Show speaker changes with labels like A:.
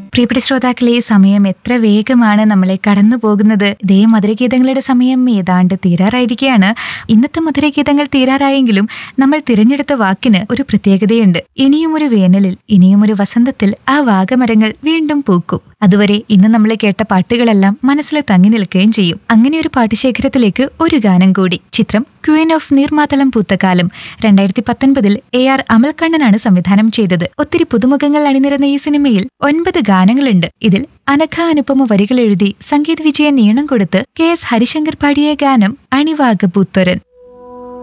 A: പ്രിയപ്പെട്ട ശ്രോതാക്കളെ ഈ സമയം എത്ര വേഗമാണ് നമ്മളെ കടന്നു പോകുന്നത് ദേ മധുരഗീതങ്ങളുടെ സമയം ഏതാണ്ട് തീരാറായിരിക്കുകയാണ് ഇന്നത്തെ മധുരഗീതങ്ങൾ തീരാറായെങ്കിലും നമ്മൾ തിരഞ്ഞെടുത്ത വാക്കിന് ഒരു പ്രത്യേകതയുണ്ട് ഇനിയും ഒരു വേനലിൽ ഇനിയും ഒരു വസന്തത്തിൽ ആ വാഗമരങ്ങൾ വീണ്ടും പൂക്കും അതുവരെ ഇന്ന് നമ്മൾ കേട്ട പാട്ടുകളെല്ലാം മനസ്സിൽ തങ്ങി നിൽക്കുകയും ചെയ്യും അങ്ങനെ ഒരു പാട്ടുശേഖരത്തിലേക്ക് ഒരു ഗാനം കൂടി ചിത്രം ക്വീൻ ഓഫ് നീർമാതളം പൂത്തകാലം രണ്ടായിരത്തി പത്തൊൻപതിൽ എ ആർ അമൽക്കണ്ണനാണ് സംവിധാനം ചെയ്തത് ഒത്തിരി പുതുമുഖങ്ങൾ അണിനിരന്ന ഈ സിനിമയിൽ ഒൻപത് ഗാനങ്ങളുണ്ട് ഇതിൽ അനഘ അനുപമ വരികൾ എഴുതി സംഗീത് വിജയൻ ഈണം കൊടുത്ത് കെ എസ് ഹരിശങ്കർ പാടിയ ഗാനം അണിവാഗ പൂത്തൊരൻ